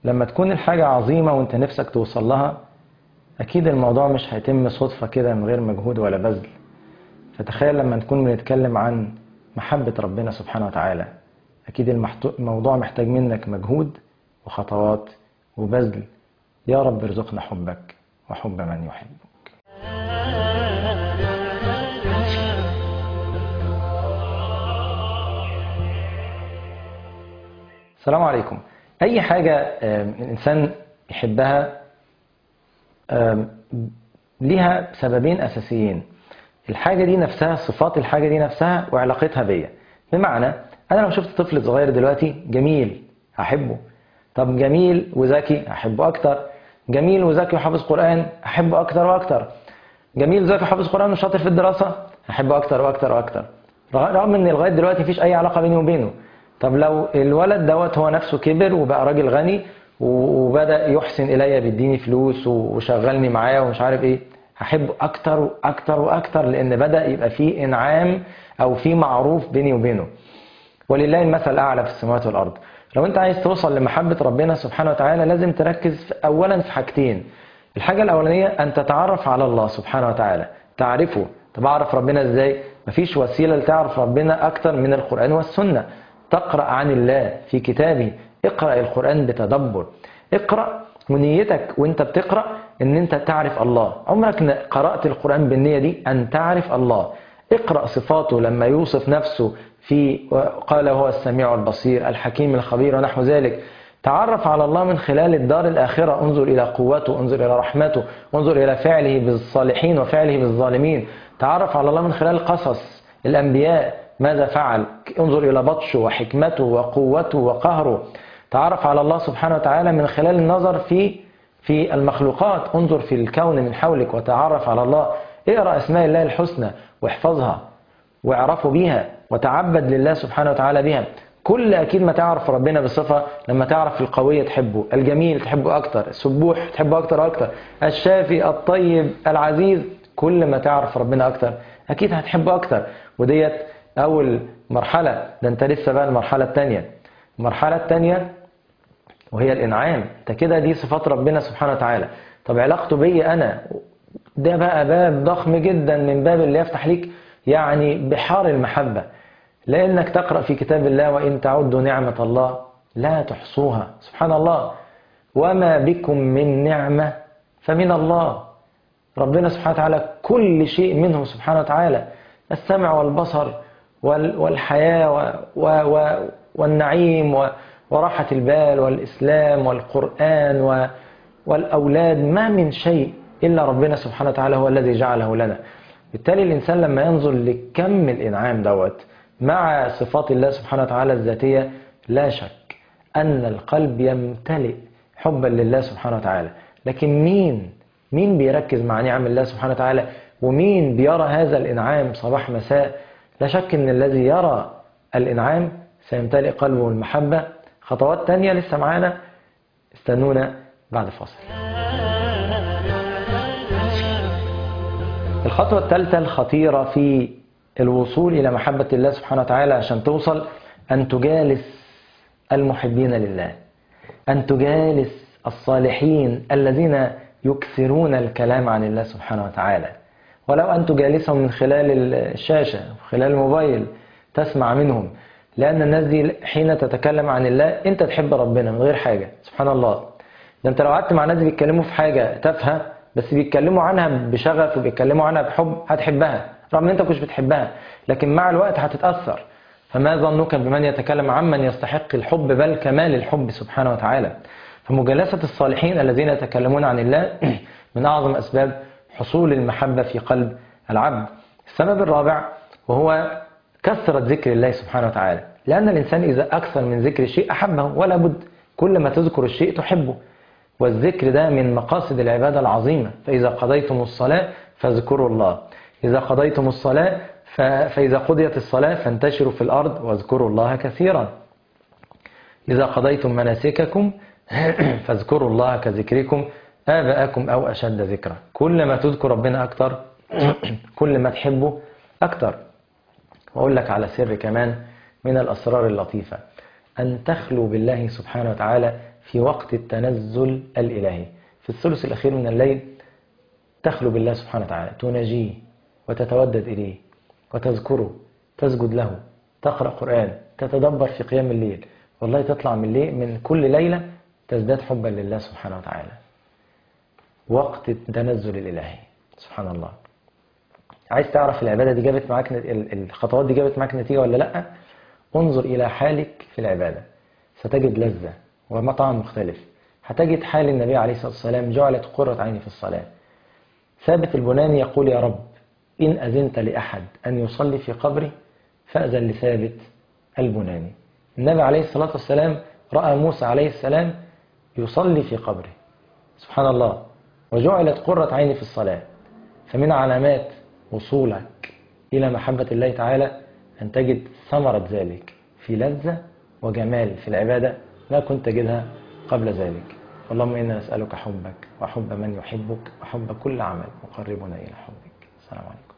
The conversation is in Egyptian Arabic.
لما تكون الحاجة عظيمة وانت نفسك توصل لها أكيد الموضوع مش هيتم صدفة كده من غير مجهود ولا بذل فتخيل لما نكون بنتكلم عن محبة ربنا سبحانه وتعالى أكيد المحتو- الموضوع محتاج منك مجهود وخطوات وبذل يا رب ارزقنا حبك وحب من يحبك السلام عليكم أي حاجة آم، الإنسان يحبها آم، ليها سببين أساسيين الحاجة دي نفسها صفات الحاجة دي نفسها وعلاقتها بيا بمعنى أنا لو شفت طفل صغير دلوقتي جميل هحبه طب جميل وذكي هحبه أكتر جميل وذكي وحافظ قرآن أحبه أكتر وأكتر جميل وذكي وحافظ قرآن وشاطر في الدراسة أحبه أكتر وأكتر وأكتر رغم إن لغاية دلوقتي مفيش أي علاقة بيني وبينه طب لو الولد دوت هو نفسه كبر وبقى راجل غني و- وبدأ يحسن إليا بيديني فلوس وشغلني معاه ومش عارف إيه هحبه أكتر وأكتر وأكتر لأن بدأ يبقى فيه إنعام أو فيه معروف بيني وبينه ولله المثل الأعلى في السماوات والأرض لو أنت عايز توصل لمحبة ربنا سبحانه وتعالى لازم تركز في أولا في حاجتين الحاجة الأولانية أن تتعرف على الله سبحانه وتعالى تعرفه طب أعرف ربنا إزاي مفيش وسيلة لتعرف ربنا أكتر من القرآن والسنة تقرأ عن الله في كتابه اقرأ القرآن بتدبر اقرأ ونيتك وانت بتقرأ ان انت تعرف الله عمرك ن- قرأت القرآن بالنية دي ان تعرف الله اقرأ صفاته لما يوصف نفسه في قال هو السميع البصير الحكيم الخبير ونحو ذلك تعرف على الله من خلال الدار الآخرة انظر إلى قوته انظر إلى رحمته انظر إلى فعله بالصالحين وفعله بالظالمين تعرف على الله من خلال قصص الأنبياء ماذا فعل انظر إلى بطشه وحكمته وقوته وقهره تعرف على الله سبحانه وتعالى من خلال النظر في في المخلوقات انظر في الكون من حولك وتعرف على الله اقرأ أسماء الله الحسنى واحفظها واعرفوا بيها وتعبد لله سبحانه وتعالى بها كل أكيد ما تعرف ربنا بصفة لما تعرف القوية تحبه الجميل تحبه أكتر السبوح تحبه أكتر وأكتر الشافي الطيب العزيز كل ما تعرف ربنا أكتر أكيد هتحبه أكتر وديت أول مرحلة ده أنت لسه بقى المرحلة الثانية المرحلة الثانية وهي الإنعام انت كده دي صفات ربنا سبحانه وتعالى طب علاقته بي أنا ده بقى باب ضخم جدا من باب اللي يفتح ليك يعني بحار المحبة لأنك تقرأ في كتاب الله وإن تعدوا نعمة الله لا تحصوها سبحان الله وما بكم من نعمة فمن الله ربنا سبحانه وتعالى كل شيء منه سبحانه وتعالى السمع والبصر وال- والحياة و و و والنعيم و وراحة البال والإسلام والقرآن و والأولاد ما من شيء إلا ربنا سبحانه وتعالى هو الذي جعله لنا بالتالي الإنسان لما ينظر لكم الإنعام دوت مع صفات الله سبحانه وتعالى الذاتية لا شك أن القلب يمتلئ حبا لله سبحانه وتعالى لكن مين مين بيركز مع نعم الله سبحانه وتعالى ومين بيرى هذا الإنعام صباح مساء لا شك أن الذي يرى الإنعام سيمتلئ قلبه المحبة خطوات تانية لسه معانا استنونا بعد فاصل الخطوة الثالثة الخطيرة في الوصول إلى محبة الله سبحانه وتعالى عشان توصل أن تجالس المحبين لله أن تجالس الصالحين الذين يكثرون الكلام عن الله سبحانه وتعالى ولو أن تجالسهم من خلال الشاشة خلال الموبايل تسمع منهم لأن الناس دي حين تتكلم عن الله أنت تحب ربنا من غير حاجة سبحان الله ده أنت لو قعدت مع ناس بيتكلموا في حاجة تافهة بس بيتكلموا عنها بشغف وبيتكلموا عنها بحب هتحبها رغم ان انت كنتش بتحبها لكن مع الوقت هتتأثر فما ظنك بمن يتكلم عمن يستحق الحب بل كمال الحب سبحانه وتعالى فمجالسة الصالحين الذين يتكلمون عن الله من أعظم أسباب حصول المحبة في قلب العبد السبب الرابع وهو كثرة ذكر الله سبحانه وتعالى لأن الإنسان إذا أكثر من ذكر الشيء أحبه ولا بد كل ما تذكر الشيء تحبه والذكر ده من مقاصد العبادة العظيمة فإذا قضيتم الصلاة فاذكروا الله إذا قضيتم الصلاة فإذا قضيت الصلاة فانتشروا في الأرض واذكروا الله كثيرا إذا قضيتم مناسككم فاذكروا الله كذكركم آباءكم أو أشد ذكرا كل ما تذكر ربنا أكتر كل ما تحبه أكتر وأقول لك على سر كمان من الأسرار اللطيفة أن تخلو بالله سبحانه وتعالى في وقت التنزل الإلهي في الثلث الأخير من الليل تخلو بالله سبحانه وتعالى تناجيه وتتودد إليه وتذكره تسجد له تقرأ قرآن تتدبر في قيام الليل والله تطلع من الليل من كل ليلة تزداد حبا لله سبحانه وتعالى وقت التنزل الإلهي سبحان الله عايز تعرف العبادة دي جابت معاك نت- ال- الخطوات دي جابت معاك نتيجة ولا لأ انظر إلى حالك في العبادة ستجد لذة ومطعم مختلف هتجد حال النبي عليه الصلاة والسلام جعلت قرة عيني في الصلاة ثابت البناني يقول يا رب إن أذنت لأحد أن يصلي في قبري فأذن لثابت البناني النبي عليه الصلاة والسلام رأى موسى عليه السلام يصلي في قبره سبحان الله وجعلت قرة عيني في الصلاة فمن علامات وصولك إلى محبة الله تعالى أن تجد ثمرة ذلك في لذة وجمال في العبادة لا كنت تجدها قبل ذلك اللهم إنا نسألك حبك وحب من يحبك وحب كل عمل يقربنا إلى حبك السلام عليكم